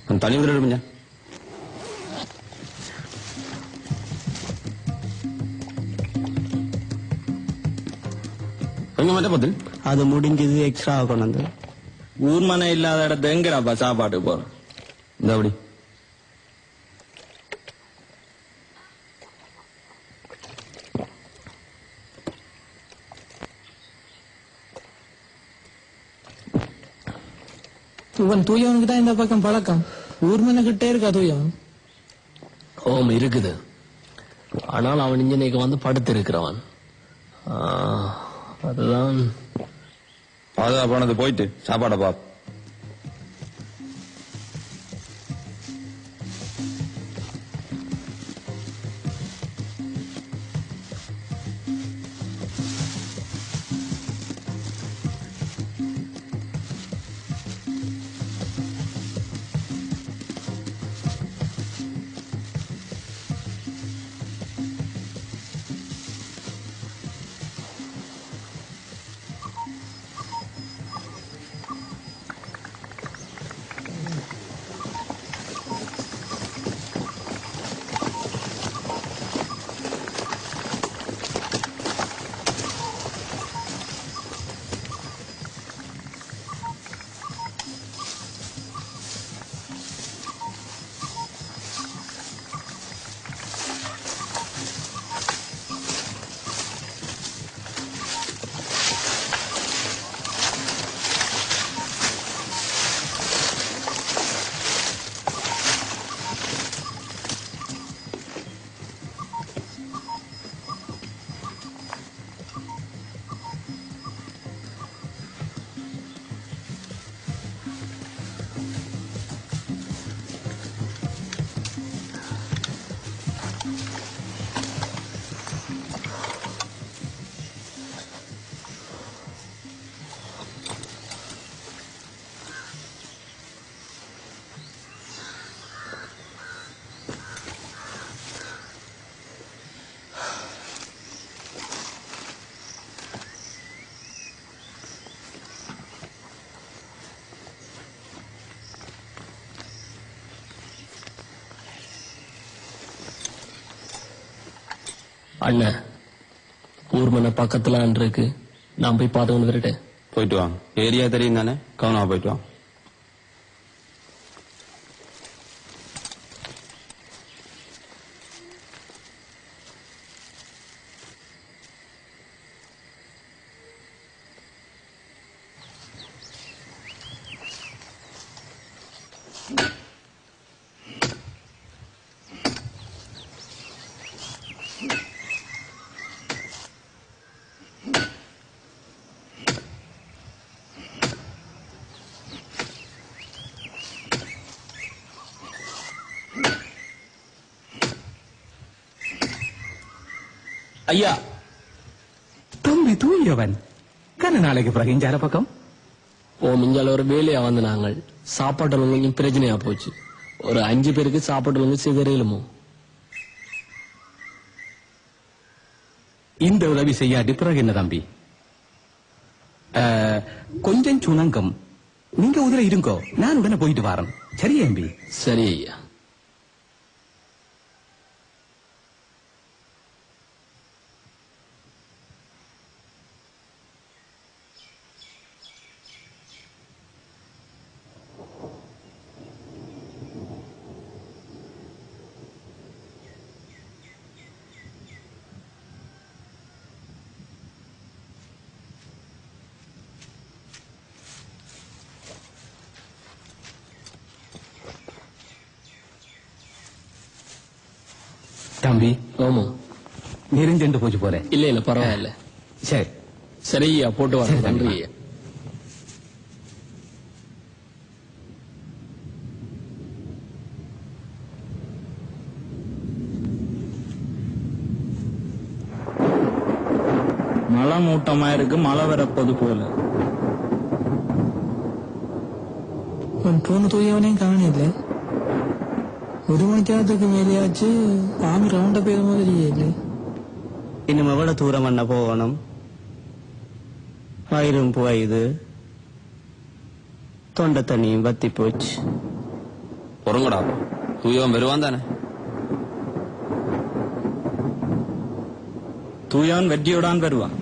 கொஞ்சம் தண்ணி விட்டு கொஞ்சம் எங்க மற்ற பதில் அது முடிஞ்சது எக்ஸ்ட்ரா கொண்டு வந்து ஊர் மனை இல்லாத இடத்த எங்கடாப்பா சாப்பாட்டுக்கு போறோம் இந்த அப்படி இவன் தூயவனுக்கு தான் இந்த பக்கம் பழக்கம் ஊர்மனை கிட்டே இருக்கா தூயவன் ஓம் இருக்குது ஆனால் அவன் இன்ஜினியருக்கு வந்து படுத்து இருக்கிறவன் அதுதான் பாதுகாப்பானது போயிட்டு சாப்பாடை பாப் அண்ணன் ஊர்மனை பக்கத்துல இருக்கு நான் போய் பார்த்துக்கொண்டு வரட்டேன் போயிட்டு வாங்க ஏரியா தெரியும் தானே கவனமா போயிட்டு வாங்க ஐயா தம்பி தூயவன் கண்ண நாளைக்கு பிறகு இஞ்சால பக்கம் ஓ மிஞ்சால ஒரு வேலையா வந்து நாங்கள் சாப்பாட்டு கொஞ்சம் பிரச்சனையா போச்சு ஒரு அஞ்சு பேருக்கு சாப்பாட்டு கொஞ்சம் சிதறையிலுமோ இந்த உதவி செய்யாட்டி பிறகு என்ன தம்பி அஹ், கொஞ்சம் சுணங்கம் நீங்க உதிர இருங்கோ நான் உடனே போயிட்டு வரேன் சரியா எம்பி சரி ஐயா தம்பி ஆமா நெருஞ்செண்டு போச்சு போல இல்ல இல்ல பரவாயில்ல சரி சரி ஐயா போட்டு வரேன் சரி, நன்றி தம்பி. ஐயா மழை மூட்டமா இருக்கு மழை வரப்போது போல அவன் போன தூயவனையும் காணல ஒரு மணிக்காலத்துக்கு மேலேயாச்சு ஆமி ரவுண்ட போய் மாதிரியே இல்லை இன்னும் எவ்வளவு தூரம் பண்ண போகணும் வயிறும் போயுது தொண்டை தண்ணியும் வத்தி போச்சு பொறுங்கடா அப்பா தூயவன் வருவான் தானே தூயவன் வெற்றியோடான் வருவான்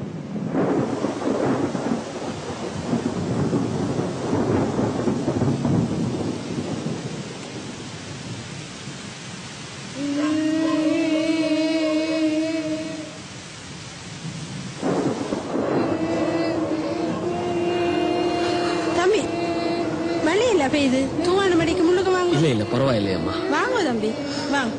தம்பி மழை இல்ல பெய்யுது தூவான மடிக்கு முள்ளுக்கு வாங்க இல்ல இல்ல பரவாயில்லையம்மா வாங்க தம்பி வாங்க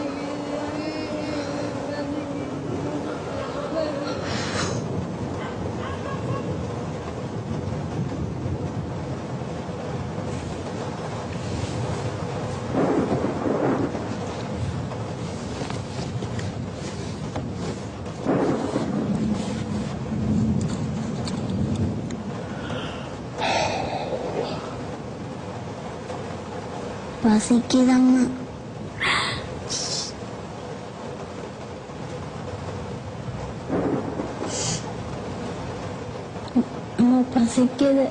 பசிக்குதம்மா அம்மா பசிக்குது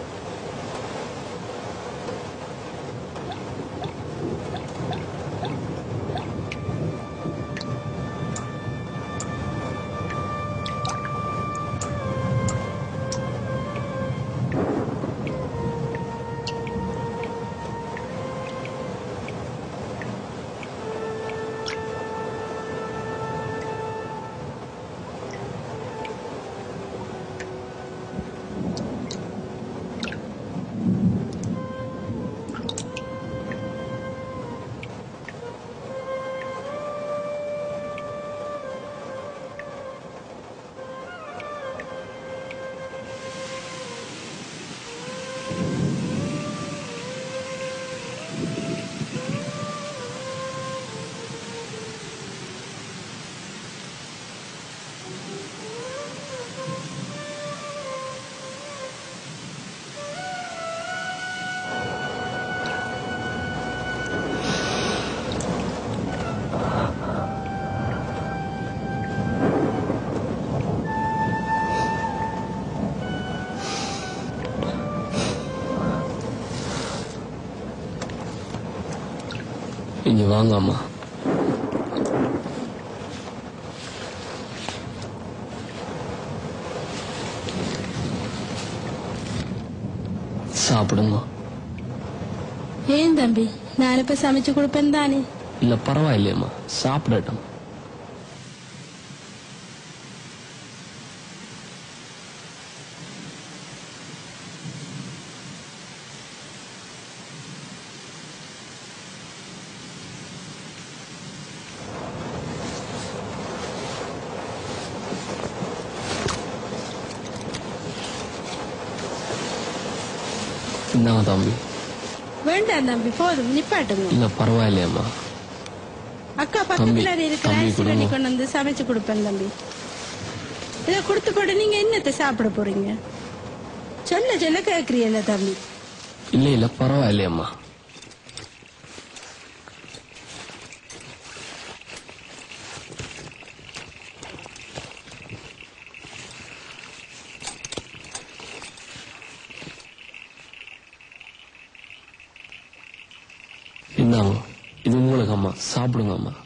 இங்க வாங்க அம்மா சாப்பிடுங்க ஏன் தம்பி நான் இப்ப சமைச்சு கொடுப்பேன் தானே இல்ல பரவாயில்லையம்மா சாப்பிடட்டும் இந்தாங்க தம்பி வேண்டாம் தம்பி போதும் நிப்பாட்டுங்க இல்ல பரவாயில்லையம்மா அக்கா பக்கத்துல தம்பி, இருக்கிற தம்பி அரிசி பண்ணி கொடுங்க. கொண்டு வந்து சமைச்சு கொடுப்பேன் தம்பி இதை கொடுத்து போட்டு நீங்க என்னத்தை சாப்பிட போறீங்க சொல்ல சொல்ல கேக்குறீல்ல தம்பி இல்ல இல்ல பரவாயில்லையம்மா இந்தாங்க இது உங்களுக்கு அம்மா சாப்பிடுங்க அம்மா